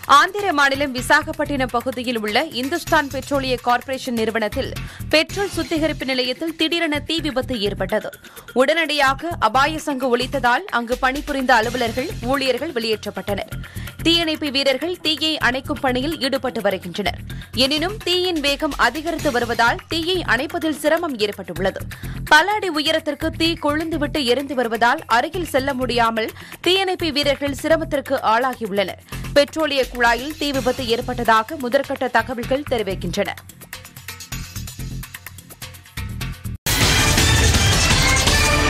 ஆந்திர மாநிலம் விசாகப்பட்டினம் பகுதியில் உள்ள இந்துஸ்தான் பெட்ரோலிய கார்ப்பரேஷன் நிறுவனத்தில் பெட்ரோல் சுத்திகரிப்பு நிலையத்தில் திடீரென தீ விபத்து ஏற்பட்டது உடனடியாக அபாய சங்கு ஒலித்ததால் அங்கு பணிபுரிந்த அலுவலர்கள் ஊழியர்கள் வெளியேற்றப்பட்டனர் தீயணைப்பு வீரர்கள் தீயை அணைக்கும் பணியில் ஈடுபட்டு வருகின்றனர் எனினும் தீயின் வேகம் அதிகரித்து வருவதால் தீயை அணைப்பதில் சிரமம் ஏற்பட்டுள்ளது பல அடி உயரத்திற்கு தீ கொழுந்துவிட்டு எரிந்து வருவதால் அருகில் செல்ல முடியாமல் தீயணைப்பு வீரர்கள் சிரமத்திற்கு ஆளாகியுள்ளனர் பெட்ரோலிய குழாயில் தீ விபத்து ஏற்பட்டதாக முதற்கட்ட தகவல்கள் தெரிவிக்கின்றன